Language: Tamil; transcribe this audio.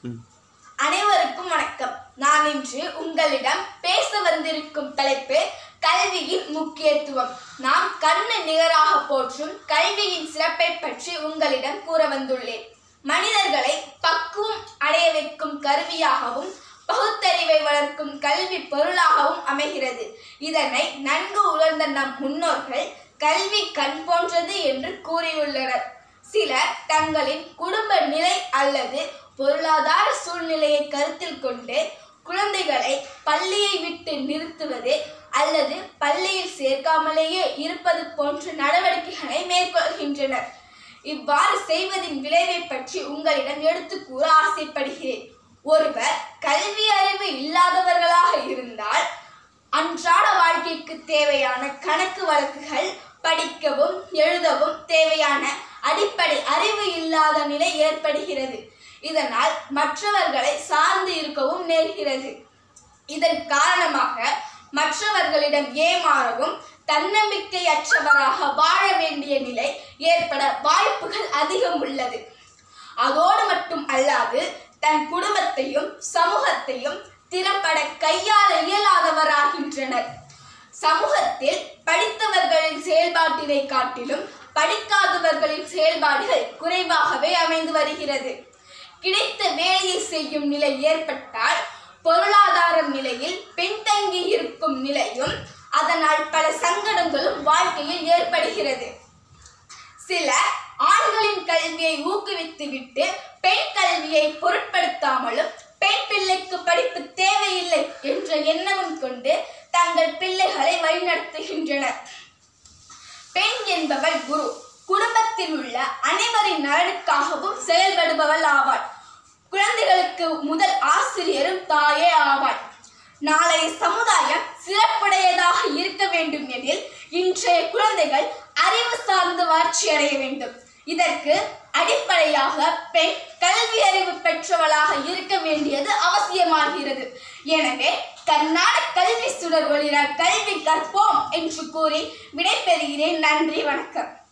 அனைவருக்கும் வணக்கம் நான் இன்று உங்களிடம் பேச வந்திருக்கும் தலைப்பு கல்வியின் முக்கியத்துவம் நாம் கண்ணு நிகராக போற்றும் கல்வியின் சிறப்பை பற்றி உங்களிடம் கூற வந்துள்ளேன் மனிதர்களை பக்குவம் அடைய வைக்கும் கருவியாகவும் பகுத்தறிவை வளர்க்கும் கல்வி பொருளாகவும் அமைகிறது இதனை நன்கு உணர்ந்த நம் முன்னோர்கள் கல்வி கண் போன்றது என்று கூறியுள்ளனர் சிலர் தங்களின் குடும்ப நிலை அல்லது பொருளாதார சூழ்நிலையை கருத்தில் கொண்டு குழந்தைகளை பள்ளியை விட்டு நிறுத்துவது அல்லது பள்ளியில் சேர்க்காமலேயே இருப்பது போன்ற நடவடிக்கைகளை மேற்கொள்கின்றனர் இவ்வாறு செய்வதின் விளைவை பற்றி உங்களிடம் எடுத்து கூற ஆசைப்படுகிறேன் ஒருவர் கல்வி அறிவு இல்லாதவர்களாக இருந்தால் அன்றாட வாழ்க்கைக்கு தேவையான கணக்கு வழக்குகள் படிக்கவும் எழுதவும் தேவையான அடிப்படை அறிவு இல்லாத நிலை ஏற்படுகிறது இதனால் மற்றவர்களை சார்ந்து இருக்கவும் நேர்கிறது இதன் காரணமாக மற்றவர்களிடம் ஏமாறவும் தன்னம்பிக்கையற்றவராக வாழ வேண்டிய நிலை ஏற்பட வாய்ப்புகள் அதிகம் உள்ளது அதோடு மட்டும் அல்லாது தன் குடும்பத்தையும் சமூகத்தையும் திறம்பட கையாள இயலாதவராகின்றனர் சமூகத்தில் படித்தவர்களின் செயல்பாட்டினை காட்டிலும் படிக்காதவர்களின் செயல்பாடுகள் குறைவாகவே அமைந்து வருகிறது கிடைத்த வேலையை செய்யும் நிலை ஏற்பட்டால் பொருளாதார நிலையில் பின்தங்கி இருக்கும் நிலையும் அதனால் பல சங்கடங்களும் வாழ்க்கையில் ஏற்படுகிறது சில ஆண்களின் கல்வியை ஊக்குவித்துவிட்டு பெண் கல்வியை பொருட்படுத்தாமலும் பெண் பிள்ளைக்கு படிப்பு தேவையில்லை என்ற எண்ணமும் கொண்டு தங்கள் பிள்ளைகளை வழிநடத்துகின்றனர் பெண் என்பவள் குரு குடும்பத்தில் உள்ள அனைவரின் நலனுக்காகவும் செயல்படுபவள் ஆவாள் குழந்தைகளுக்கு முதல் ஆசிரியரும் தாயே ஆவாள் நாளைய சமுதாயம் சிறப்புடையதாக இருக்க வேண்டும் எனில் இன்றைய குழந்தைகள் அறிவு சார்ந்து வளர்ச்சி அடைய வேண்டும் இதற்கு அடிப்படையாக பெண் கல்வி அறிவு பெற்றவளாக இருக்க வேண்டியது அவசியமாகிறது எனவே கர்நாடக கல்வி சுடர் ஒளிர கல்வி கற்போம் என்று கூறி விடைபெறுகிறேன் நன்றி வணக்கம்